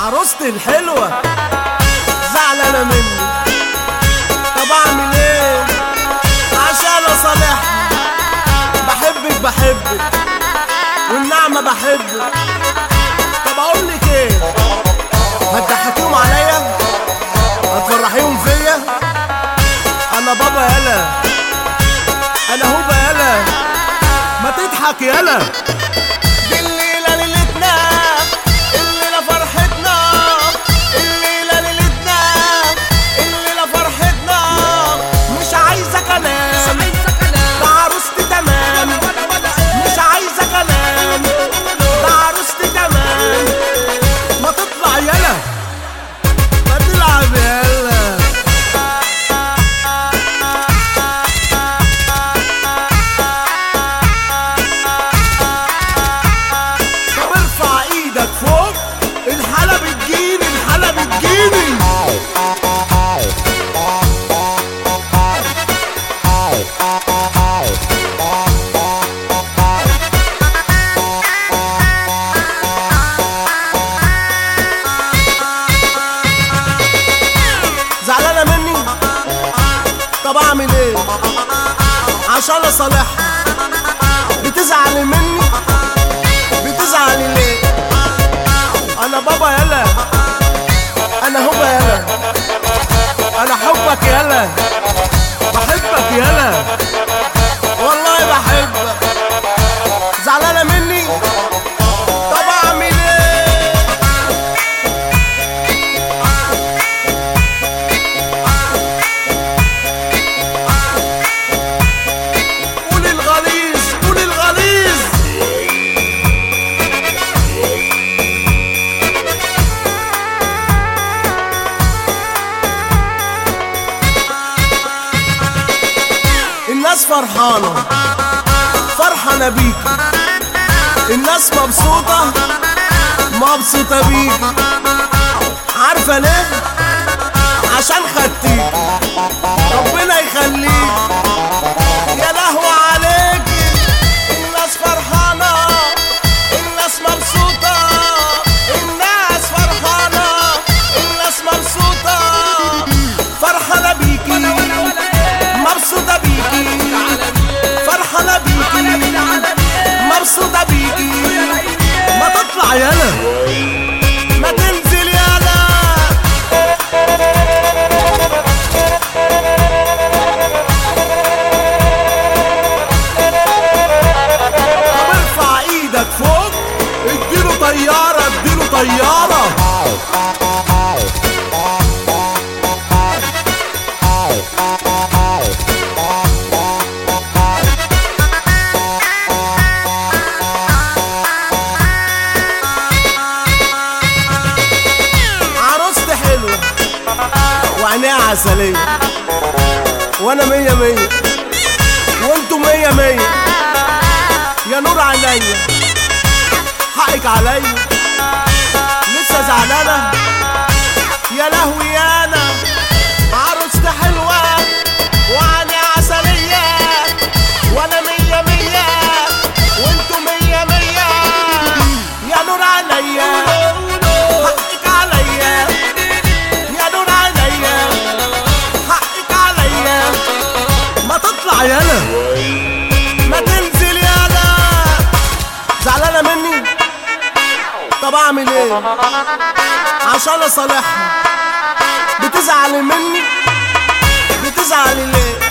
عروستي الحلوة زعلانة مني طب اعمل ايه عشان اصالحها بحبك بحبك والنعمة بحبك طب اقول لك ايه هتضحكيهم عليا هتفرحيهم فيا انا بابا يالا انا هوبا يالا ما تضحك يالا دي الليلة ليلتنا الليلة فرحتنا الليلة ليلتنا الليلة فرحتنا مش عايزة كلام ده عروستي تمام مش عايزة كلام ده عروستي تمام ما تطلع يالا ما تلعب يالا طب ارفع ايدك فوق الحالة بتجيني الحالة بتجيني زعلانة مني طب اعمل ايه عشان اصالحها بتزعل مني بتزعل ليه انا بابا يلا انا هوبا يلا انا حبك يلا بحبك يلا والله بحبك زعلانه مني طب اعمل ايه قول الغليظ قول الغليظ الناس فرحانة فرحانة بيك الناس مبسوطة مبسوطة بيك عارفة ليه؟ عشان خدتيك ربنا يخليك يا لهوي عليك الناس فرحانة الناس مبسوطة الناس فرحانة الناس مبسوطة فرحانة بيكي مبسوطة بيكي فرحانة بيكي مبسوطة بيكي ما تطلع يالا ما تنزل يالا طب ارفع ايدك فوق اديله طيارة اديله طيارة عروستي حلوة وعينيها عسلية وانا مية مية وانتوا مية مية يا نور عينيا حقك عليا لسه زعلانة يا لهوي يا انا عروستي حلوة وعينيها عسلية وانا مية مية وانتوا مية مية يا نور عينيا حقك عليا يا نور عينيا حقك عليا ما تطلع يالا ما تنزل يالا زعلانة مني طب اعمل ايه عشان اصالحها بتزعل مني بتزعل ليه